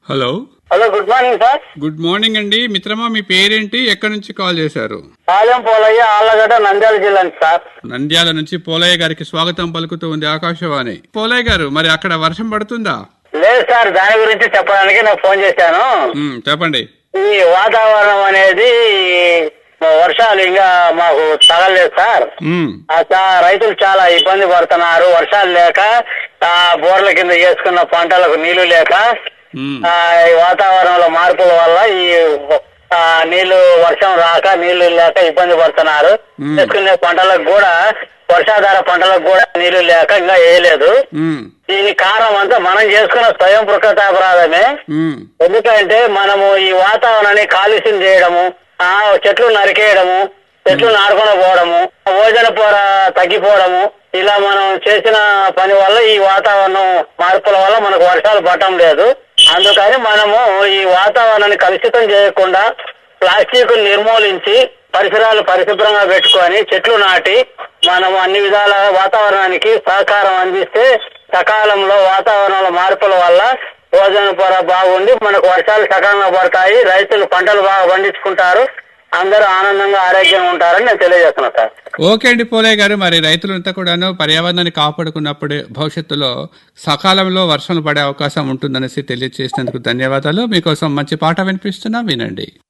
Hello hello good morning sir good morning అండి మిత్రమా మీ పేరేంటి ఎక్కడి నుంచి కాల్ చేశారు పాలెం పోలయ్య ఆళ్ళగడ్డ నంద్యాల జిల్లా నుంచి సార్ నంద్యాల నుంచి పోలయ్య గారికి స్వాగతం పలుకుతూ ఉంది ఆకాశవాణి పోలయ్య గారు మరి అక్కడ వర్షం పడుతుందా లేదు సార్ దాని గురించి చెప్పడానికి నాకు ఫోన్ చేశాను ఉమ్, చెప్పండి ఈ వాతావరణం అనేది వర్షాలు ఇంకా మాకు తగలేదు సార్ ఉమ్, ఆ చా- రైతులు చాలా ఇబ్బంది పడుతున్నారు వర్షాలు లేక ఆ బోర్ల కింద చేసుకున్న పంటలకు నీళ్లు లేక ఉమ్, ఆ ఈ వాతావరణంలో మార్పుల వల్ల ఈ ఆ, నీళ్లు వర్షం రాక నీళ్లు లేక ఇబ్బంది పడుతున్నారు మ్మ్. చేసుకునే పంటలకు కూడా వర్షాధార పంటలకు కూడా నీళ్లు లేక ఇంకా వేయలేదు ఉమ్, దీని కారణం అంతా మనం చేసుకున్న స్వయం ప్రకృతాపరాధమే ఉమ్, ఎందుకంటే మనము ఈ వాతావరణాన్ని కాలుష్యం చేయడము ఆ చెట్లు నరికేయడము చెట్లు నాటుకుండా పోవడము ఓజన పొర తగ్గిపోవడము ఇలా మనం చేసిన పని వల్ల ఈ వాతావరణం మార్పుల వల్ల మనకు వర్షాలు పడటం లేదు అందుకని మనము ఈ వాతావరణాన్ని కలుషితం చేయకుండా ప్లాస్టిక్ నిర్మూలించి పరిసరాలు పరిశుభ్రంగా పెట్టుకొని చెట్లు నాటి మనం అన్ని విధాల వాతావరణానికి సహకారం అందిస్తే సకాలంలో వాతావరణంలో మార్పుల వల్ల భోజన పొర బాగుండి మనకు వర్షాలు సకాలంలో పడతాయి రైతులు పంటలు బాగా పండించుకుంటారు అందరూ ఆనందంగా ఆరోగ్యంగా ఉంటారని నేను తెలియజేస్తున్నా సార్ ఓకే అండి పోలయ్య గారు మరి రైతులంతా కూడాను పర్యావరణాన్ని కాపాడుకున్నప్పుడే భవిష్యత్తులో సకాలంలో వర్షాలు పడే అవకాశం ఉంటుందనేసి తెలియజేసినందుకు ధన్యవాదాలు మీకోసం మంచి పాట వినిపిస్తున్నా వినండి